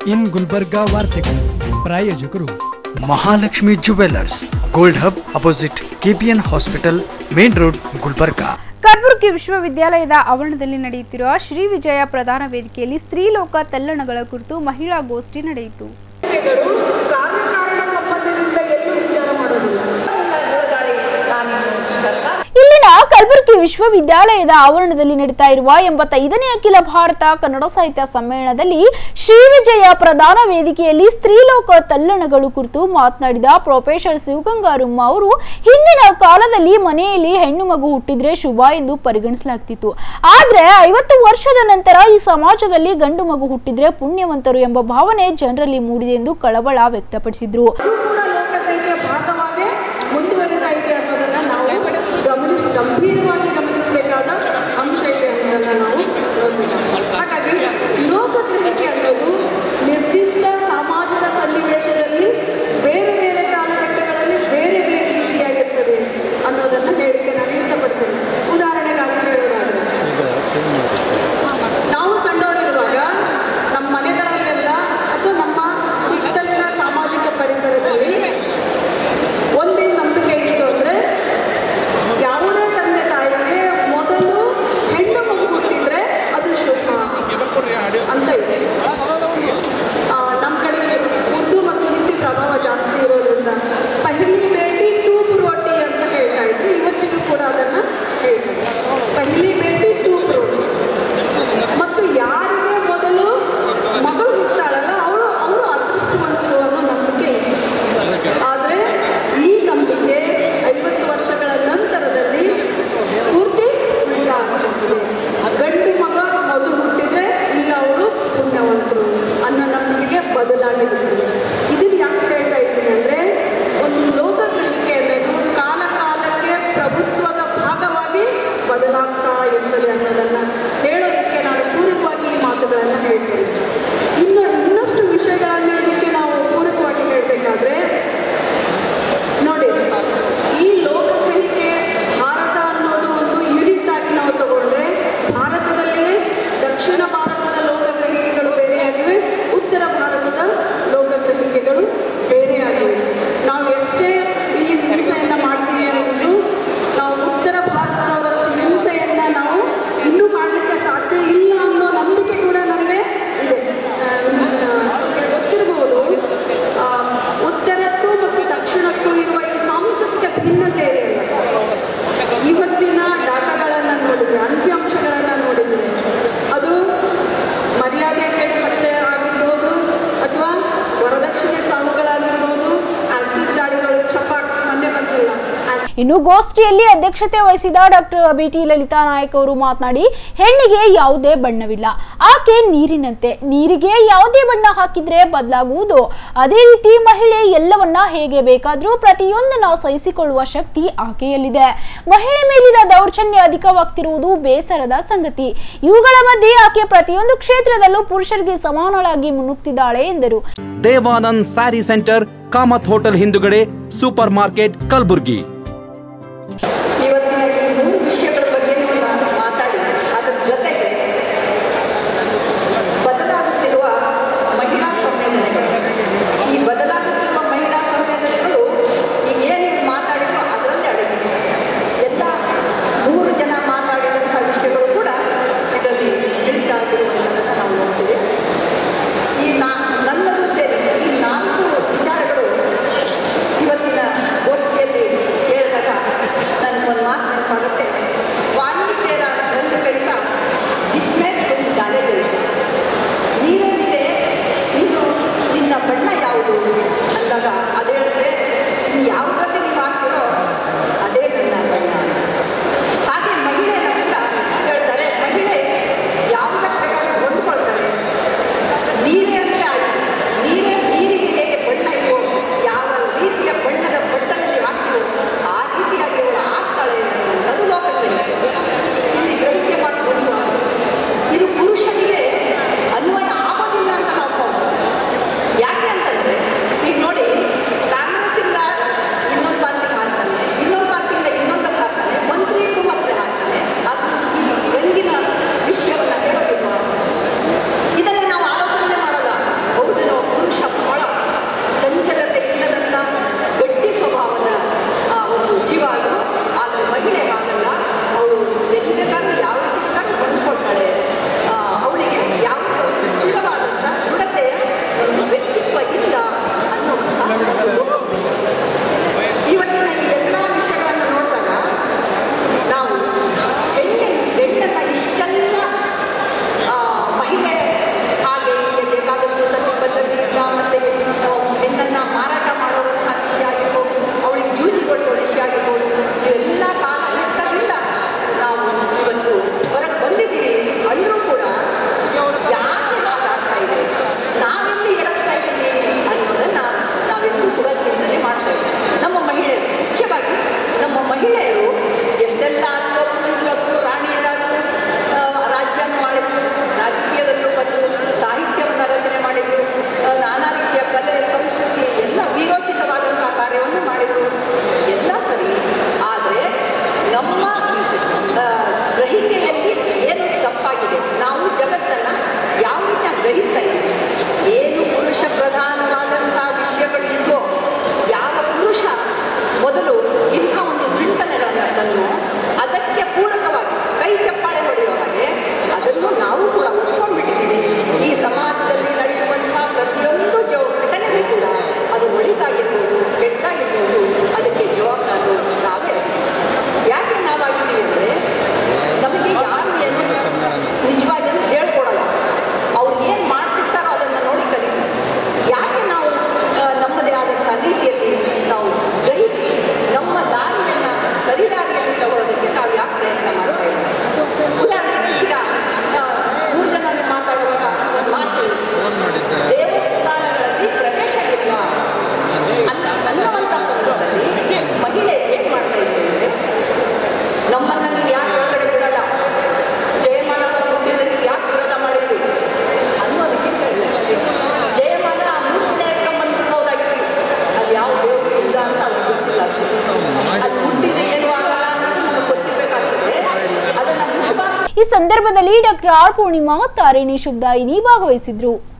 ಇನ್ ಗುಲ್ಬರ್ಗಾ ವಾರ್ತೆಗಳು ಪ್ರಾಯೋಜಕರು Mahalakshmi jewellers gold hub opposite KPN hospital main road Gulbarga Kalaburagi ವಿಶ್ವವಿದ್ಯಾಲಯದ ಆವರಣದಲ್ಲಿ ನಡೆಯುತ್ತಿರುವ ಶ್ರೀ ವಿಜಯ ಪ್ರಧಾನ ವೇದಿಕೆಯಲ್ಲಿ ಸ್ತ್ರೀಲೋಕ ತಲ್ಲಣಗಳ ಕುರಿತು ಮಹಿಳಾ ಗೋಷ್ಠಿ ನಡೆಯಿತು ಗಳು ಕಾರ್ಯಕಾರಣ ಸಂಬಂಧದಿಂದ ಎಲ್ಲೂ ವಿಚಾರ ಮಾಡೋದಿಲ್ಲ ಇಲ್ಲಿನ ಕಲಬುರಗಿ ವಿಶ್ವವಿದ್ಯಾಲಯದ ಆವರಣದಲ್ಲಿ ನಡೀತಾ ಇರುವ ಎಂಬತ್ತೈದನೇ ಅಖಿಲ ಭಾರತ ಕನ್ನಡ ಸಾಹಿತ್ಯ ಸಮ್ಮೇಳನದಲ್ಲಿ ಶ್ರೀ ವಿಜಯ ಪ್ರಧಾನ ವೇದಿಕೆಯಲ್ಲಿ ಸ್ತ್ರೀಲೋಕ ತಲ್ಲಣಗಳು ಕುರಿತು ಮಾತನಾಡಿದ ಪ್ರೊಫೆಸರ್ ಶಿವಗಂಗಾರಮ್ಮ ಅವರು ಹಿಂದಿನ ಕಾಲದಲ್ಲಿ ಮನೆಯಲ್ಲಿ ಹೆಣ್ಣು ಮಗು ಹುಟ್ಟಿದ್ರೆ ಶುಭ ಎಂದು ಪರಿಗಣಿಸಲಾಗ್ತಿತ್ತು ಆದ್ರೆ ಐವತ್ತು ವರ್ಷದ ನಂತರ ಈ ಸಮಾಜದಲ್ಲಿ ಗಂಡು ಮಗು ಹುಟ್ಟಿದ್ರೆ ಪುಣ್ಯವಂತರು ಎಂಬ ಭಾವನೆ ಜನರಲ್ಲಿ ಮೂಡಿದೆ ಎಂದು ಕಳವಳ ವ್ಯಕ್ತಪಡಿಸಿದ್ರು ಅದು ಕೂಡ ಲೋಕದೈಕ್ಯ ಭಾಗವಾಗಿ ಮುಂದುವರಿತಾ ಇದೆ ಅನ್ನೋದನ್ನ ನಾವು ಗಮನಿಸಿ ಗಂಭೀರವಾಗಿ ಗಮನಿಸಬೇಕಾದ ಅಂಶ ಇದೆ ಅನ್ನೋದನ್ನ ನಾವು ನೋಡ್ಬೇಕು ಹಾಗಾಗಿ ಲೋಕಗ್ರಹಿಕೆ ಅನ್ನೋದು ನಿರ್ದಿಷ್ಟ ಸಾಮಾಜಿಕ ಸನ್ನಿವೇಶದಲ್ಲಿ ಬೇರೆ ಬೇರೆ ಕಾಲಘಟ್ಟಗಳಲ್ಲಿ ಬೇರೆ ಬೇರೆ ರೀತಿಯಾಗಿರ್ತದೆ ಅನ್ನೋದನ್ನ ಹೇಳಕ್ಕೆ ನಾನು ಇಷ್ಟಪಡ್ತೇನೆ ಉದಾಹರಣೆಗಾಗಿ ಹೇಳೋದಾದ್ರೆ ನಾವು ಸಣ್ಣವರಿರುವಾಗ ನಮ್ಮ ಮನೆಗಳಲ್ಲೆಲ್ಲ ಅಥವಾ ನಮ್ಮ ಸುತ್ತಲಿನ ಸಾಮಾಜಿಕ ಪರಿಸರದಲ್ಲಿ ಒಂದೇನು ನಂಬಿಕೆ ಇತ್ತು ಅಂದರೆ ಯಾವುದೇ ತಂದೆ ತಾಯಿಗೆ ಮೊದಲು ಹೆಣ್ಣು ಮಗು ಹುಟ್ಟಿದ್ರೆ ಅದು ಶುಭ ಅಂತ ಇದೆ ಆ, ನಮ್ಮ ಕಡೆ ಉರ್ದು ಮತ್ತು ಹಿಂದಿ ಪ್ರಭಾವ ಜಾಸ್ತಿ ಇರೋದ್ರಿಂದ ಪಹಲಿ ಬೇಟಿ ತೂಪು ರೋಟಿ ಅಂತ ಹೇಳ್ತಾ ಇದ್ರು ಇವತ್ತಿಗೂ ಕೂಡ ಅದನ್ನು ಹೇಳ್ತಾರೆ ಪಹಲಿ ಬೇಟಿ ತೂಪು ರೋಟಿ ಮತ್ತು ಯಾರಿಗೆ ಮೊದಲು ಮಗಳು ಹುಟ್ಟಾಳಲ್ಲ ಅವಳು ಅವರು ಅದೃಷ್ಟವಂತರು ಅನ್ನೋ ನಂಬಿಕೆ ಇದೆ ಆದರೆ ಈ ನಂಬಿಕೆ ಐವತ್ತು ವರ್ಷಗಳ ನಂತರದಲ್ಲಿ ಪೂರ್ತಿ ಉಂಟಾಗುತ್ತದೆ ಗಂಡು ಮಗ ಮೊದಲು ಹುಟ್ಟಿದ್ರೆ ಇಲ್ಲ ಅವರು ಪುಣ್ಯವಂತರು ಅನ್ನೋ ನಂಬಿಕೆಗೆ ಬದಲಾಗಿ ಬಿಟ್ಟಿದೆ ಇದನ್ನು ಯಾಕೆ ಹೇಳ್ತಾ ಇದ್ದೀನಿ ಅಂದರೆ ಒಂದು ಲೋಕಗ್ರಹಿಕೆ ಅನ್ನೋದು ಕಾಲ ಕಾಲಕ್ಕೆ ಪ್ರಭುತ್ವದ ಭಾಗವಾಗಿ ಬದಲಾಗ್ತಾ ಇರ್ತದೆ ಅನ್ನೋದನ್ನು ಹೇಳೋದಕ್ಕೆ ನಾನು ಪೂರಕವಾಗಿ ಈ ಮಾತುಗಳನ್ನು ಹೇಳ್ತೇನೆ ಇನ್ನು ಇನ್ನಷ್ಟು ವಿಷಯಗಳನ್ನು ಇದಕ್ಕೆ ನಾವು ಪೂರಕವಾಗಿ ಹೇಳಬೇಕಾದ್ರೆ ನೋಡಿ ಈ ಲೋಕಗ್ರಹಿಕೆ ಭಾರತ ಅನ್ನೋದು ಒಂದು ಯೂನಿಟ್ ಆಗಿ ನಾವು ತಗೊಂಡ್ರೆ ಭಾರತದಲ್ಲಿ ದಕ್ಷಿಣ ಭಾರತದ ಲೋಕಗ್ರಹಿಕೆಗಳು ಬೇರೆಯಾಗಿವೆ ಉತ್ತರ ಭಾರತದ ಲೋಕಗ್ರಹಿಕೆಗಳು ಬೇರೆಯಾಗಿವೆ ನಾವು ಎಷ್ಟೇ ಇಲ್ಲಿ ಹಿಂಸೆಯನ್ನು ಮಾಡ್ತೀವಿ ಅನ್ನೋದು ನಾವು ಉತ್ತರ ಭಾರತದವರಷ್ಟು ಹಿಂಸೆಯನ್ನು ನಾವು ಇನ್ನೂ ಮಾಡಲಿಕ್ಕೆ ಸಾಧ್ಯ ಇಲ್ಲ ಅನ್ನೋ ನಂಬಿಕೆ ಕೂಡ ನನಗೆ ಇದೆ ಆ, ನಿಮ್ಗೆ ಗೊತ್ತಿರಬಹುದು ಆ, ಉತ್ತರಕ್ಕೂ ಮತ್ತು ದಕ್ಷಿಣಕ್ಕೂ ಇರುವ ಈ ಸಾಂಸ್ಕೃತಿಕ ಭಿನ್ನತೆ ಇದೆಯಲ್ಲ ಇವತ್ತಿನ ಡಾಟಾಗಳನ್ನು ನೋಡಿದ್ರೆ ಅಂಕಿಅಂಶಗಳನ್ನು ನೋಡಿದ್ರೆ ಅದು ಮರ್ಯಾದೆ ಕೇಳಿ ಮತ್ತೆ ಆಗಿರ್ಬೋದು ಅಥವಾ ವರದಕ್ಷಿಣೆ ಸಾವುಗಳಾಗಿರ್ಬೋದು ಆಸಿಡ್ ದಾಳಿಗಳು ಚಪಾಕ್ ಮೊನ್ನೆ ಬಂದಿಲ್ಲ ಆಸಿಡ್ ಇನ್ನು ಗೋಷ್ಠಿಯಲ್ಲಿ ಅಧ್ಯಕ್ಷತೆ ವಹಿಸಿದ ಡಾಕ್ಟರ್ ಬಿಟಿ ಲಲಿತಾ ನಾಯಕ್ ಅವರು ಮಾತನಾಡಿ ಹೆಣ್ಣಿಗೆ ಯಾವುದೇ ಬಣ್ಣವಿಲ್ಲ ಆಕೆ ನೀರಿನಂತೆ ನೀರಿಗೆ ಯಾವುದೇ ಬಣ್ಣ ಹಾಕಿದ್ರೆ ಬದಲಾಗುವುದು ಅದೇ ರೀತಿ ಮಹಿಳೆ ಎಲ್ಲವನ್ನ ಹೇಗೆ ಬೇಕಾದ್ರೂ ಪ್ರತಿಯೊಂದನ್ನ ಸಹಿಸಿಕೊಳ್ಳುವ ಶಕ್ತಿ ಆಕೆಯಲ್ಲಿದೆ ಮಹಿಳೆ ಮೇಲಿನ ದೌರ್ಜನ್ಯ ಅಧಿಕವಾಗ್ತಿರುವುದು ಬೇಸರದ ಸಂಗತಿ ಇವುಗಳ ಮಧ್ಯೆ ಆಕೆ ಪ್ರತಿಯೊಂದು ಕ್ಷೇತ್ರದಲ್ಲೂ ಪುರುಷರಿಗೆ ಸಮಾನಳಾಗಿ ಮುನ್ನುಗ್ತಿದ್ದಾಳೆ ಎಂದರು Devanand sari centre Kamath hotel ಹಿಂದುಗಡೆ ಸೂಪರ್ ಮಾರ್ಕೆಟ್ ಕಲಬುರ್ಗಿ ಇವತ್ತಿನ ಈ ಮೂರು ವಿಷಯಗಳ ಬಗ್ಗೆ ನಾನು ಮಾತಾಡಿ ಅದರ ಜೊತೆಗೆ ಬದಲಾಗುತ್ತಿರುವ ಮಹಿಳಾ ಸಂವೇದನೆಗಳು ಈ ಬದಲಾಗುತ್ತಿರುವ ಮಹಿಳಾ ಸಂವೇದನೆಗಳು ಈಗ ಏನೇನು ಮಾತಾಡಿದ್ರು ಅದರಲ್ಲೇ ಅಡಗಿದೆ ಎಲ್ಲ ಮೂರು ಜನ ಮಾತಾಡಿದಂಥ ವಿಷಯಗಳು ಕೂಡ ಇದರಲ್ಲಿ ಮಿಳಿತಾಗಿರುವಂಥದ್ದನ್ನು ನಾವು ನೋಡ್ತೀವಿ ಈ ನಾ ನನ್ನದು ಸೇರಿ ಈ ನಾಲ್ಕು ವಿಚಾರಗಳು ಇವತ್ತಿನ ಗೋಷ್ಠಿಯಲ್ಲಿ ಈ ಸಂದರ್ಭದಲ್ಲಿ ಡಾಕ್ಟರ್ ಆರ್ ಪೂರ್ಣಿಮಾ ತಾರಿಣಿ ಶುಭದಾಯಿನಿ ಭಾಗವಹಿಸಿದ್ರು